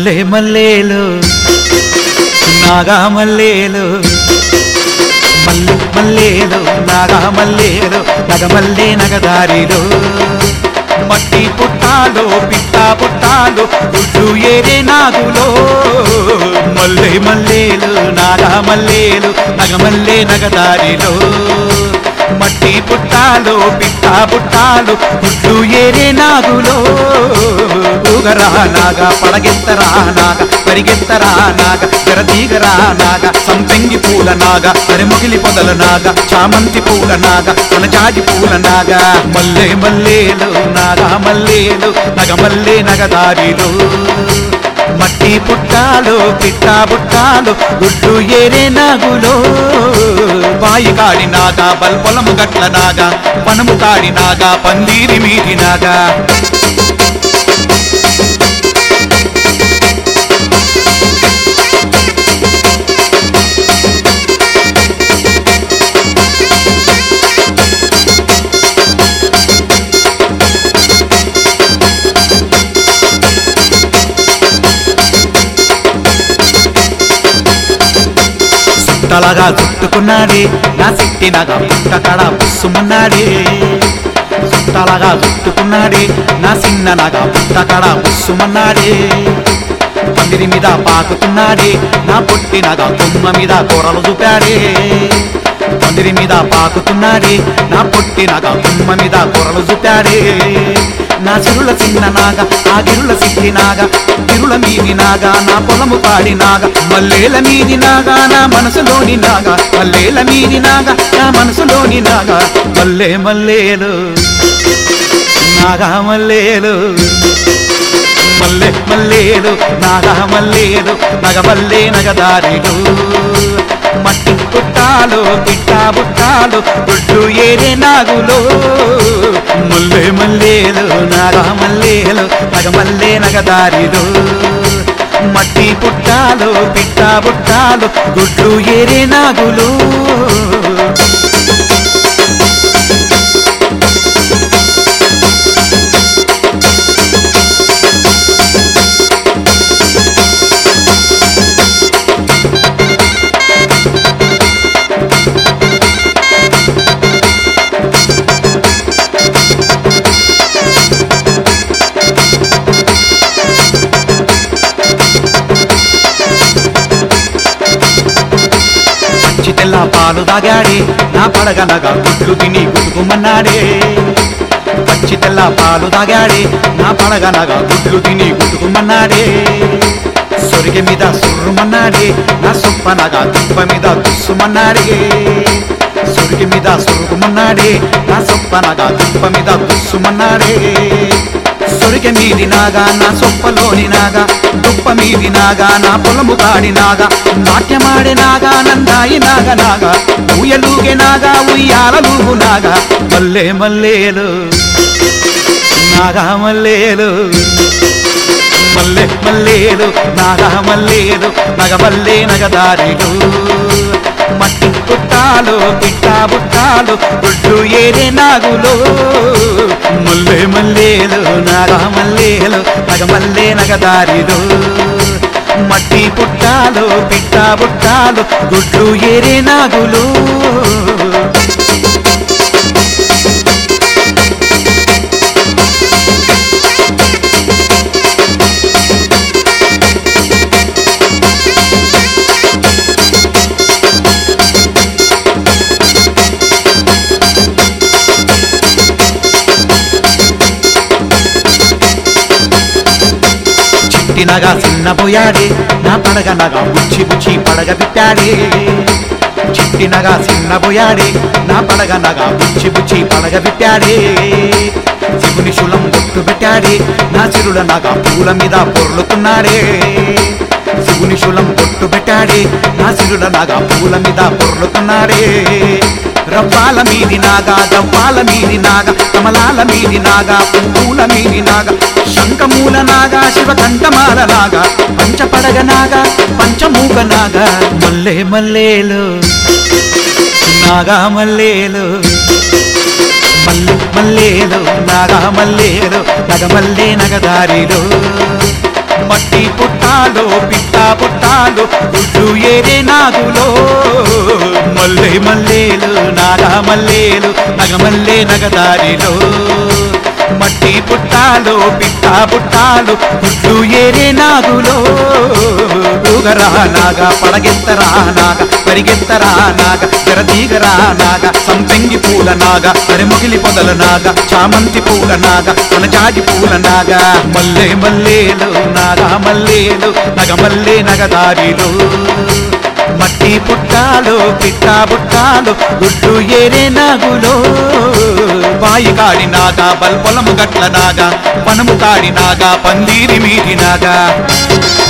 మల్లె మల్లేలు నాగా మల్లేలు మల్లె మల్లేలు నాగా మల్లేలు నగమల్లే నగదారిలో మట్టి పుట్టాలో పిట్ట పుట్టాలో గుడ్డు ఏరే నాగులో మల్లె మల్లేలు నాగా మల్లేలు నగమల్లే నగదారిలో మట్టి పుట్టాలో పిట్ట పుట్టాలు గుడ్డు ఏరే నాగులో ఊగరా నాగా పడగెత్తరా నాగా పరిగెత్తరా నాగా జరదీగరా నాగా సంపెంగి పూల నాగా అరిముగిలి పొదల నాగా చామంతి పూల నాగా అనచాటి పూల నాగా మల్లె మల్లేలు నాగా మల్లేలు నగ మల్లె నగదారిలో మట్టి పుట్టాలు పిట్ట పుట్టాలు గుడ్డు ఏరే నాగులో బాయి కాడి నాగా బల్పొలము గట్ల నాగా పనము కాడి నాగా పందీరి మీది నాగా చుట్టలాగా చుట్టుకున్నాడే నా సిట్టినగా పుట్టకడ పుస్సుమన్నాడే చుట్టలాగా చుట్టుకున్నాడే నా సిన్ననగా పుట్టకడ పుస్సుమన్నాడే పందిరి మీద పాకుతున్నాడే నా పుట్టినగా కొమ్మ మీద కూరలు చూపాడే పందిరి మీద పాకుతున్నాడే నా పుట్టినగా కొమ్మ మీద కూరలు చూపాడే నా చిరుల చిన్న నాగ ఆ గిరుల సిద్ధి నాగ గిరుల మీది నాగా నా పొలము పాడి నాగ మల్లేల మీది నాగా నా మనసులోని నాగ మల్లేల మీది నాగ నా మనసులోని నాగ మల్లే మల్లేలు నాగా మల్లేలు మల్లె మల్లేలు నాగా మల్లేలు నగమల్లే నగదారిలు మట్టి పుట్టాలు పిట్ట బుట్టాలు గుడ్డు ఏరే నాగులో ముల్లె మల్లేలు నాగా మల్లేలు నగమల్లే నగదారిలు మట్టి పుట్టాలు పిట్ట బుట్టాలు గుడ్లు ఏరే నాగులు పచ్చి తెల్ల పాలు తాగాడే నా పడగనగా గుడ్లు తిని గుట్టుకుమన్నాడే పచ్చి తెల్ల పాలు తాగాడే నా పడగనగా గుడ్లు తిని గుట్టుకుమన్నాడే సొరిగె మీద సుర్రుమన్నాడే నా సొప్పనగా దుప్ప మీద దుస్సుమన్నాడే సొరిగె మీద సురుగుమన్నాడే నా సొప్పనగా దుప్ప మీద దుస్సుమన్నాడే సొరిగె మీది నాగా నా సొప్పలోని నాగా దుప్ప మీది నాగా నా పొలము కాడి నాగా నాట్యమాడే నాగా నందాయి నాగ నాగా ఊయలూగే నాగా ఉయ్యాలలూగు నాగా మల్లె మల్లేలు నాగా మల్లేలు మల్లె మల్లేలు నాగా మల్లేలు నగమల్లే నగదారిలు మట్టి పుట్టాలు పిట్ట బుట్టాలు గుడ్డు ఏరే నాగులు ముల్లె మల్లేలు నాగా మల్లేలు నగమల్లే నగదారిలు మట్టి పుట్టాలు పిట్ట బుట్టాలు గుడ్లు ఏరే నాగులు చిట్టినగా చిన్నబోయాడే నా పడగనగా బుచ్చి బుచ్చి పడగ బిట్టాడే చిట్టినగా చిన్నబోయాడే నా పడగనగా బుచ్చి బుచ్చి పడగ బిట్టాడే శివుని శులం బొట్టు పెట్టాడే నా చిరుల నగా పూల మీద పొర్లుతున్నాడే శివుని శులం బొట్టు పెట్టాడే నా సిరుల నగా పూల మీద పొర్లుతున్నాడే రవ్వాల మీది నాగా దవ్వాల మీది నాగా కమలాల మీది నాగా పువ్వుల మీది నాగా శంఖమూల నాగా శివ కంఠమాల నాగా పంచపడగ నాగా పంచమూక నాగా మల్లె మల్లేలు నాగా మల్లేలు మల్లె మల్లేలు నాగా మల్లేలు నగమల్లే నగదారిలో మట్టి పుట్టాలో పిట్ట పుట్టాలో గుడ్డు ఏరే నాగులో మల్లె మల్లేలు నాగా మల్లేలు నగమల్లే నగదారిలో మట్టి పుట్టాలో పిట్ట పుట్టాలు గుడ్లు ఏరే నాగులో ఊగరా నాగా పడగెత్తరా నాగా పరిగెత్తరా నాగా తెరదీగరా నాగా సంపెంగి పూల నాగా అరిముగిలి పొదల నాగా చామంతి పూల నాగా అనచాటి పూల నాగా మల్లె మల్లేలు నాగా మల్లేలు నగ మల్లె నగదారిలో మట్టి పుట్టాలో పిట్ట పుట్టాలో గుడ్డు ఏరే నాగులో బాయి కాడి నాగా బల్పొలము గట్ల నాగా పనము కాడి నాగా పందిరి మీది నాగా